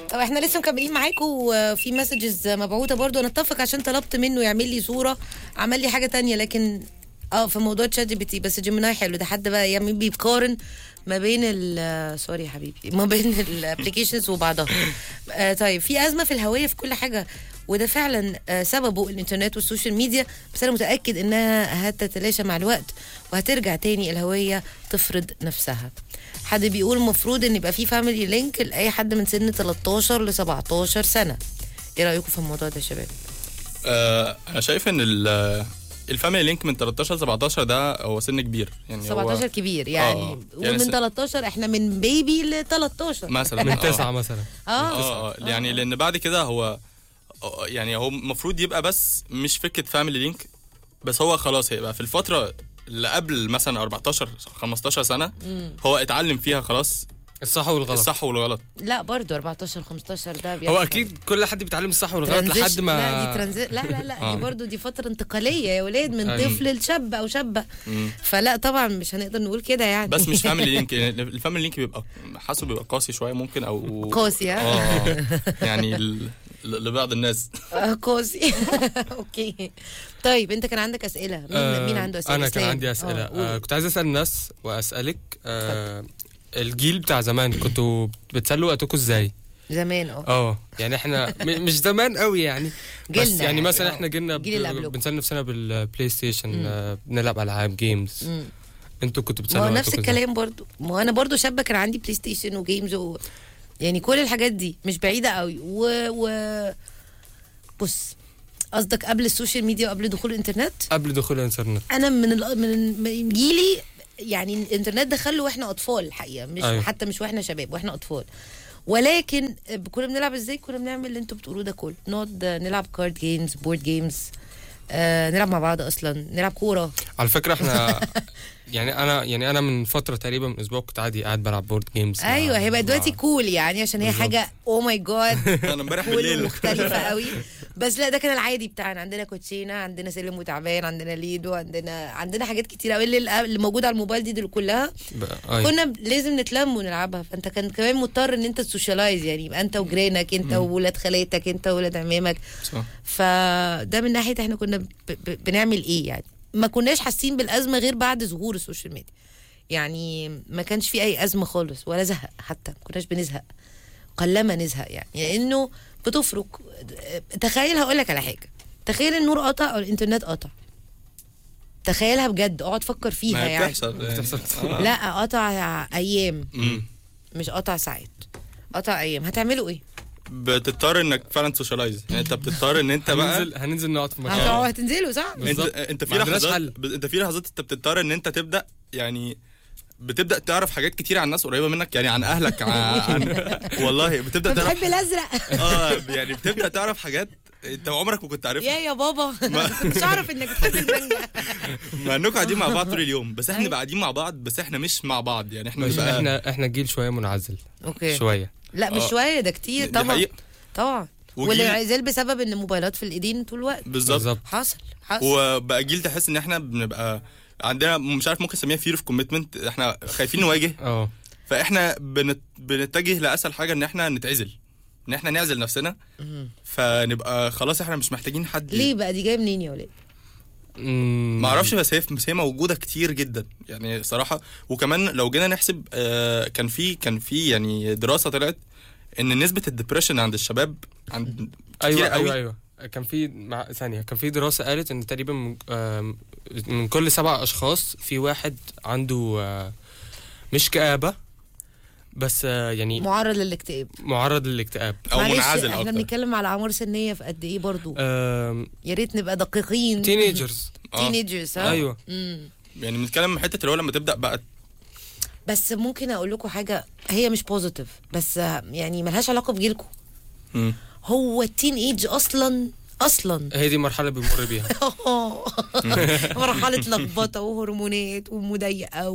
طب احنا لسه مكملين معاكم وفي مسجز مبعوثه برضو انا اتفق عشان طلبت منه يعمل لي صوره عمل لي حاجه تانية لكن اه في موضوع تشات جي بي تي بس جيميناي حلو ده حد بقى يعني بيقارن ما بين ال سوري يا حبيبي ما بين الابلكيشنز وبعضها آه طيب في ازمه في الهويه في كل حاجه وده فعلا آه سببه الانترنت والسوشيال ميديا بس انا متاكد انها هتتلاشى مع الوقت وهترجع تاني الهويه تفرض نفسها حد بيقول المفروض ان يبقى في فاميلي لينك لاي حد من سن 13 ل 17 سنه ايه رايكم في الموضوع ده يا شباب آه انا شايف ان ال- الفاميلي لينك من 13 ل 17 ده هو سن كبير يعني 17 هو كبير يعني آه، يعني ومن س- 13 احنا من بيبي ل 13 مثلا من آه. تسعة مثلا اه اه اه يعني لان بعد كده هو آه، يعني هو المفروض يبقى بس مش فكره فاميلي لينك بس هو خلاص هيبقى في الفتره اللي قبل مثلا 14 15 سنه هو اتعلم فيها خلاص الصح والغلط الصح والغلط لا برضو 14 15 ده هو بيحصل. اكيد كل حد بيتعلم الصح والغلط Transition- لحد ما لا دي ترانزي... لا لا لا آه. دي برضو دي فتره انتقاليه يا ولاد من أيوة. طفل لشاب او شابه مم. فلا طبعا مش هنقدر نقول كده يعني بس مش فاميلي لينك يعني الفاميلي لينك بيبقى حاسه بيبقى قاسي شويه ممكن او قاسي ها اه يعني ل- ل- لبعض الناس آه، قاسي اوكي طيب انت كان عندك اسئله مين, آه، مين عنده اسئله انا كان إسلام. عندي اسئله آه، قول. آه كنت عايز اسال الناس واسالك آه الجيل بتاع زمان كنتوا بتسلوا وقتكم ازاي زمان اه اه يعني احنا م- مش زمان قوي يعني بس جيلنا يعني يعني، مثلا آه. احنا جيلنا الجيل اللي ب- قبلكم. بنسلي نفسنا بالبلاي ستيشن آه بنلعب العاب جيمز مم. انتوا كنتوا ما بتسلوا هو نفس وقتكم إزاي؟ الكلام برضو ما هو انا برضو شابه كان عندي بلاي ستيشن وجيمز و... يعني كل الحاجات دي مش بعيده قوي و, و... بص قصدك قبل السوشيال ميديا وقبل دخول الانترنت قبل دخول الانترنت انا من ال... من من جيلي يعني الانترنت دخله واحنا اطفال الحقيقه مش أيوة. أيوه. حتى مش واحنا شباب واحنا اطفال ولكن كنا بنلعب ازاي كنا بنعمل اللي انتوا بتقولوه ده كله نقعد نلعب كارد جيمز بورد جيمز آه نلعب مع بعض اصلا نلعب كوره على فكره احنا يعني انا يعني انا من فتره تقريبا من اسبوع كنت عادي قاعد بلعب بورد جيمز مع- ايوه هي بقت دلوقتي مع- كول يعني عشان هي بالظبط. حاجه او ماي جاد انا امبارح كول بالليل مختلفه قوي بس لا ده كان العادي بتاعنا عندنا كوتشينه عندنا سلم وتعبان عندنا ليدو عندنا عندنا حاجات كتير قوي اللي, اللي موجوده على الموبايل دي, دي كلها ب- أيوة. كنا ب- لازم نتلم ونلعبها فانت كان كمان مضطر ان انت تسوشيالايز يعني يبقى انت وجيرانك انت وولاد خالاتك انت وولاد عمامك صح. فده من ناحيه احنا كنا ب... ب... بنعمل ايه يعني ما كناش حاسين بالازمه غير بعد ظهور السوشيال ميديا يعني ما كانش في اي ازمه خالص ولا زهق حتى ما كناش بنزهق قلما نزهق يعني لانه بتفرق تخيل هقول لك على حاجه تخيل النور قطع او الانترنت قطع تخيلها بجد اقعد فكر فيها ما هي يعني بتحصل يعني. بتحصل. آه. لا قطع ايام مم. مش قطع ساعات قطع ايام هتعملوا ايه بتضطر انك فعلا تسوشيالايز يعني انت بتضطر ان انت بقى هننزل هننزل نقعد في مكان هتقعدوا هتنزلوا صح انت بالظبط. انت في ما عندناش لحظات حل. ب- انت في لحظات انت بتضطر ان انت تبدا يعني بتبدا تعرف حاجات كتير عن ناس قريبه منك يعني عن اهلك عن, عن والله بتبدا تعرف بحب الازرق اه يعني بتبدا تعرف حاجات انت عمرك ما كنت عارفها يا يا بابا مش عارف انك بتحب المانجا مع انكم قاعدين مع بعض طول اليوم بس احنا نبقى قاعدين مع بعض بس احنا مش مع بعض يعني احنا مش بنبقى احنا احنا جيل شويه منعزل اوكي شويه لا مش آه. شويه ده كتير دي طبعا حقيقة. طبعا وجيل- والانعزال بسبب ان الموبايلات في الايدين طول الوقت بالظبط بالظبط حصل حصل وبقى جيل تحس ان احنا بنبقى عندنا مش عارف ممكن نسميها فير اوف كوميتمنت احنا خايفين نواجه اه فاحنا بنت... بنتجه لاسهل حاجه ان احنا نتعزل ان احنا نعزل نفسنا فنبقى خلاص احنا مش محتاجين حد ليه بقى دي جايه منين يا ولاد مم. ما اعرفش بس هي بس هي موجوده كتير جدا يعني صراحه وكمان لو جينا نحسب آه كان في كان في يعني دراسه طلعت ان نسبه الدبريشن عند الشباب عند كتير ايوه قوي ايوه ايوه كان في مع ثانيه كان في دراسه قالت ان تقريبا من, آم، من كل سبع اشخاص في واحد عنده آه، مش كآبه بس آه، يعني معرض للاكتئاب معرض للاكتئاب او معلش منعزل احنا اكتر بنتكلم على اعمار سنيه في قد ايه برضو آم، يا ريت نبقى دقيقين تينيجرز آه. تينيجرز ها ايوه مم. يعني بنتكلم من حته اللي هو لما تبدا بقى بس ممكن اقول لكم حاجه هي مش بوزيتيف بس آه، يعني ملهاش علاقه بجيلكم مم. هو التين ايج اصلا اصلا هي دي مرحله بيمر بيها مرحلة لخبطة وهرمونات ومضايقة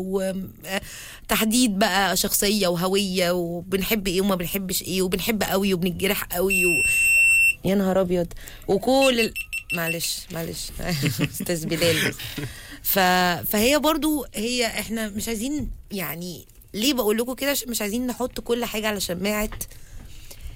وتحديد بقى شخصية وهوية وبنحب ايه وما بنحبش ايه وبنحب قوي وبنتجرح قوي و... يا نهار ابيض وكل ال... معلش معلش استاذ بلال بس. ف... فهي برضو هي احنا مش عايزين يعني ليه بقول لكم كده عشان مش عايزين نحط كل حاجة على شماعة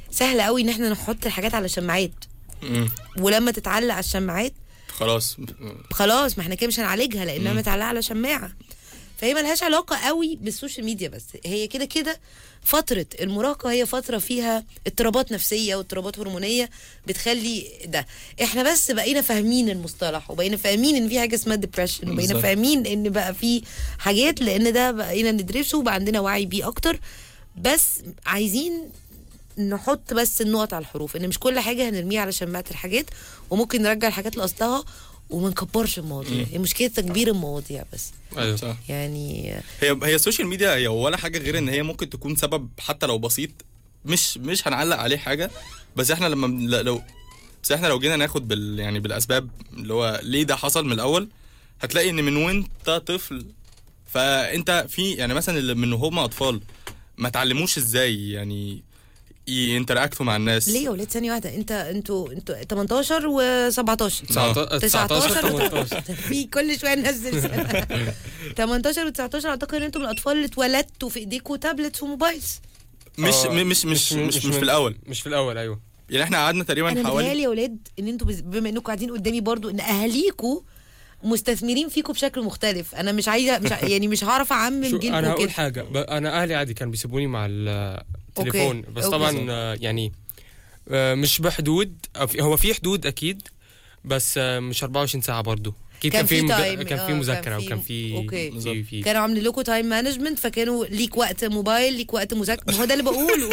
سهل قوي ان احنا نحط الحاجات على شماعات مم. ولما تتعلق على الشماعات خلاص خلاص ما احنا كده مش هنعالجها لانها مم. متعلقه على شماعه فهي ملهاش علاقه قوي بالسوشيال ميديا بس هي كده كده فتره المراهقه هي فتره فيها اضطرابات نفسيه واضطرابات هرمونيه بتخلي ده احنا بس بقينا فاهمين المصطلح وبقينا فاهمين ان في حاجه اسمها ديبرشن وبقينا بالظبط. فاهمين ان بقى في حاجات لان ده بقينا ندرسه وبقى عندنا وعي بيه اكتر بس عايزين نحط بس النقط على الحروف ان مش كل حاجه هنرميها على شماعه الحاجات وممكن نرجع الحاجات لاصلها وما نكبرش المواضيع هي مشكله تكبير المواضيع بس ايوه صح يعني هي هي السوشيال ميديا هي ولا حاجه غير ان هي ممكن تكون سبب حتى لو بسيط مش مش هنعلق عليه حاجه بس احنا لما بن- لا- لو بس احنا لو جينا ناخد بال يعني بالاسباب اللي هو ليه ده حصل من الاول هتلاقي ان من وانت طفل فانت في يعني مثلا اللي من هم اطفال ما تعلموش ازاي يعني ينتراكتوا مع الناس ليه يا ولاد ثانيه واحده انت انتوا انتوا 18 و17 19 19 18 في كل شويه ننزل سنة. 18 و19 اعتقد ان انتوا من الاطفال اللي اتولدتوا في ايديكم تابلتس وموبايلز مش آه، مش مش مش, مش, في الاول مش في الاول ايوه يعني احنا قعدنا تقريبا انا حوالي متهيألي يا ولاد ان انتوا بز- بما انكم قاعدين قدامي برضو ان اهاليكم مستثمرين فيكم بشكل مختلف انا مش عايزه مش ع- يعني مش هعرف اعمم شو جيلكم انا هقول كده حاجه ب- انا اهلي عادي كانوا بيسيبوني مع التليفون أوكي. بس أوكي. طبعا آه، يعني آه، مش بحدود أو في- هو في حدود اكيد بس آه، مش 24 ساعه برضو اكيد كان كان في في مذا- time، كان آه، في كان مذاكره في- وكان في أوكي. في في كانوا عاملين لكم تايم مانجمنت فكانوا ليك وقت موبايل ليك وقت مذاكره ما هو ده اللي بقوله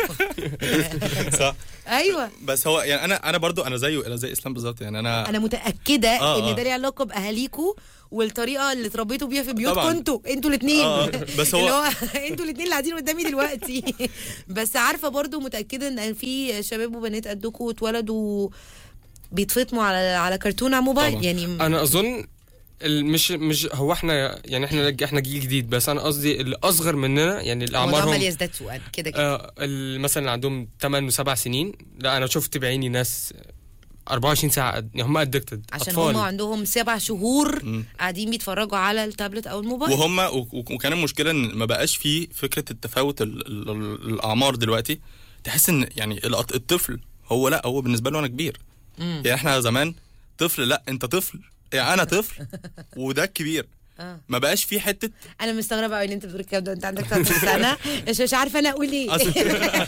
صح ايوه بس هو يعني انا انا برضو انا زيه انا زي اسلام بالظبط يعني انا انا متاكده آه، ان آه. ده ليه علاقه باهاليكم والطريقه اللي اتربيتوا بيها في بيوتكم طبعاً. انتوا انتوا الاثنين آه، بس هو- اللي هو انتوا الاثنين اللي قاعدين قدامي دلوقتي بس عارفه برضو متاكده ان في شباب وبنات قدكم اتولدوا بيتفطموا على على كرتون على موبايل طبعاً. يعني انا اظن ال- مش مش هو احنا يعني احنا احنا جيل جديد بس انا قصدي اللي اصغر مننا يعني اللي الموضوع عمال اعمارهم يزداد سوءا كده كده آه ال- مثلا اللي عندهم 8 و7 سنين لا انا شفت بعيني ناس 24 ساعه قد- يعني هم ادكتد عشان اطفال هم عندهم سبع شهور مم. قاعدين بيتفرجوا على التابلت او الموبايل وهم و- و- وكان المشكله ان ما بقاش فيه فكره التفاوت ال- ال- ال- الاعمار دلوقتي تحس ان يعني الأط- الطفل هو لا هو بالنسبه له انا كبير مم. يعني احنا زمان طفل لا انت طفل يعني انا طفل وده الكبير آه. ما بقاش فيه حته انا مستغربه قوي ان انت بتقول الكلام ده انت عندك 13 سنه مش مش عارفه انا اقول ايه أصل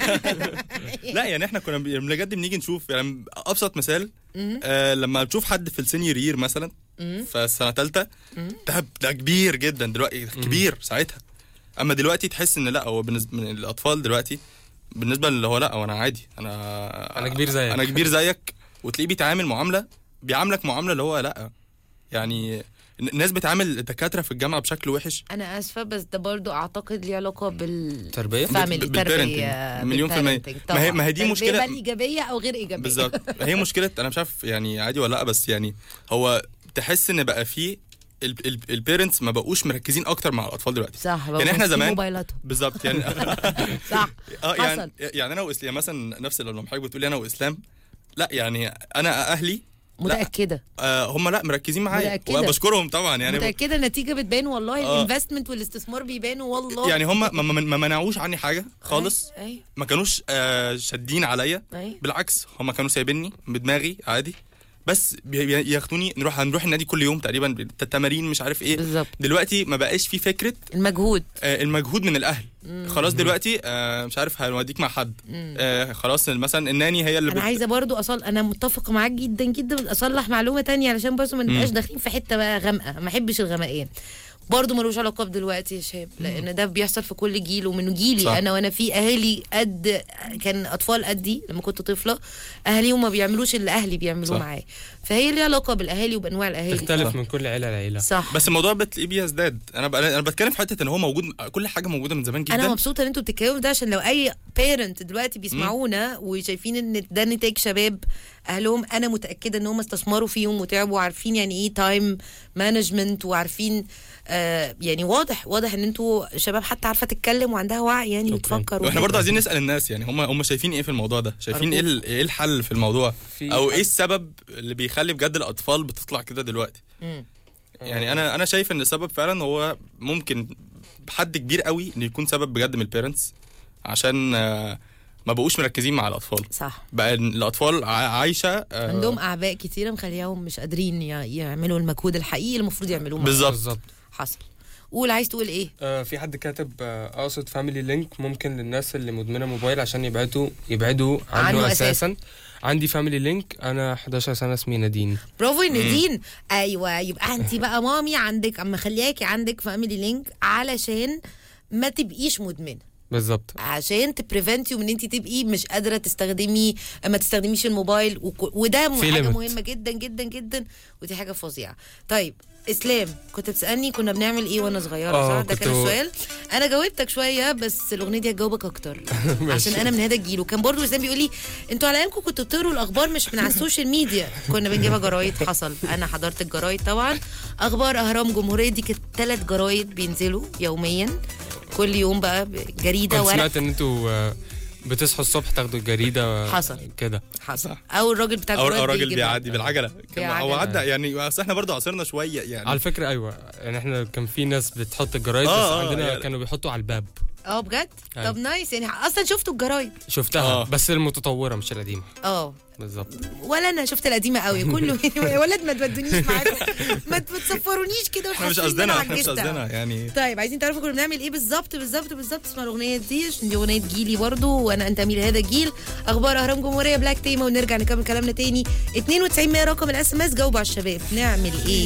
لا يعني احنا كنا بي- بجد بنيجي نشوف يعني ابسط مثال آه لما تشوف حد في السينيور يير مثلا في سنه ثالثه ده ده كبير جدا دلوقتي كبير ساعتها اما دلوقتي تحس ان لا هو بالنسبه من الاطفال دلوقتي بالنسبه اللي هو لا هو انا عادي انا أنا كبير زيك. انا كبير زيك وتلاقيه بيتعامل معامله بيعاملك معامله اللي هو لا يعني الناس بتعامل الدكاتره في الجامعه بشكل وحش انا اسفه بس ده برضو اعتقد ليه علاقه بال تربية؟ فاميلي بال- بالparenting. تربيه مليون في المية. بالparenting ما هي- طبعاً. ما هي دي تربية مشكلة- بقى ايجابيه او غير ايجابيه بالظبط هي مشكله انا مش عارف يعني عادي ولا لا بس يعني هو تحس ان بقى فيه البيرنتس ما بقوش مركزين اكتر مع الاطفال دلوقتي صح يعني احنا ماسكين زمان موبايلاتهم بالظبط يعني صح اه حصل يعني يعني انا واسلام مثلا نفس لما حضرتك بتقولي انا واسلام لا يعني انا اهلي لا متاكده آه هم لا مركزين معايا متأكدة. وبشكرهم طبعا يعني متاكده النتيجه بتبان والله آه. الانفستمنت والاستثمار بيبانوا والله يعني هم ما, ما, ما منعوش عني حاجه خالص اي ما كانوش آه شادين عليا اي بالعكس هم كانوا سايبيني بدماغي عادي بس بي- بي- ياخدوني نروح هنروح النادي كل يوم تقريبا التمارين مش عارف ايه بالظبط دلوقتي ما بقاش في فكره المجهود آه المجهود من الاهل خلاص دلوقتي آه مش عارف هنوديك مع حد آه خلاص مثلا الناني هي اللي انا بت- عايزه برضو اصل انا متفقه معاك جدا جدا اصلح معلومه تانية علشان برضو ما نبقاش داخلين في حته بقى غامقه ما احبش الغمقان برضه ملوش علاقه بدلوقتي يا شباب لان ده بيحصل في كل جيل ومن جيلي صح. انا وانا في اهالي قد كان اطفال قدي لما كنت طفله اهاليهم ما بيعملوش اللي اهلي بيعملوه صح. معايا فهي ليها علاقه بالاهالي وبانواع الاهالي تختلف صح. من كل عيله لعيله صح بس الموضوع بتلاقيه بيزداد انا بقى انا بتكلم في حته ان هو موجود كل حاجه موجوده من زمان جدا انا مبسوطه ان انتوا بتتكلموا في ده عشان لو اي بيرنت دلوقتي بيسمعونا وشايفين ان ده نتاج شباب اهلهم انا متاكده ان هم استثمروا فيهم وتعبوا وعارفين يعني ايه تايم مانجمنت وعارفين آه يعني واضح واضح ان انتوا شباب حتى عارفه تتكلم وعندها وعي يعني شكراً. وتفكر واحنا وكده. برضه عايزين نسال الناس يعني هم هم شايفين ايه في الموضوع ده شايفين ايه ال- ايه الحل في الموضوع في او حد- ايه السبب اللي بيخلي بجد الاطفال بتطلع كده دلوقتي مم. يعني انا انا شايف ان السبب فعلا هو ممكن بحد كبير قوي ان يكون سبب بجد من البيرنتس عشان آه، ما بقوش مركزين مع الاطفال صح بقى الاطفال ع- عايشه آه، عندهم اعباء كتيره مخليهم مش قادرين ي- يعملوا المجهود الحقيقي اللي المفروض يعملوه مع- بالظبط. بالظبط حصل قول عايز تقول ايه آه في حد كاتب آه، اقصد فاميلي لينك ممكن للناس اللي مدمنه موبايل عشان يبعدوا يبعدوا عنه, عنه اساسا, أساساً. عندي فاميلي لينك انا 11 سنه اسمي نادين برافو يا نادين ايوه يبقى انت بقى مامي عندك اما خلياكي عندك فاميلي لينك علشان ما تبقيش مدمنه بالظبط عشان تبريفنت يو من انت تبقي مش قادره تستخدمي ما تستخدميش الموبايل وك- وده في حاجه limit. مهمه جدا جدا جدا ودي حاجه فظيعه طيب اسلام كنت بتسالني كنا بنعمل ايه وانا صغيره آه، صح ده كان كنت- السؤال انا جاوبتك شويه بس الاغنيه دي هتجاوبك اكتر عشان انا من هذا الجيل وكان برضو اسلام بيقول لي انتوا على ايامكم كنتوا بتقروا الاخبار مش من على السوشيال ميديا كنا بنجيبها جرايد حصل انا حضرت الجرايد طبعا اخبار اهرام جمهوريه دي كانت ثلاث جرايد بينزلوا يوميا كل يوم بقى جريده كنت ورق سمعت ان انتوا آه، بتصحوا الصبح تاخدوا الجريده حصل. كده حصل او الراجل بتاع او الجرايد او راجل بيجي بيعدي بالعجله كان- هو بالعجلة. عدى يعني اصل احنا برضه عاصرنا شويه يعني على فكره ايوه يعني احنا كان في ناس بتحط الجرايد آه، بس آه، عندنا يعني. كانوا بيحطوا على الباب اه بجد أيوة. طب نايس يعني اصلا شفتوا الجرايد شفتها آه. بس المتطوره مش القديمه اه بالظبط ولا انا شفت القديمه قوي كله يا ولد ما تودونيش معاكم ما تصفرونيش كده احنا مش وتحسسوني إن أنا قصدنا احنا مش عجزت. قصدنا يعني طيب عايزين تعرفوا كنا بنعمل ايه بالظبط بالظبط بالظبط اسمها الاغنيه دي عشان دي اغنيه جيلي برضو وانا انت امير هذا الجيل اخبار اهرام جمهوريه بلاك تيما ونرجع نكمل كلامنا تاني 92 100 رقم الاس ام اس جاوبوا على الشباب نعمل ايه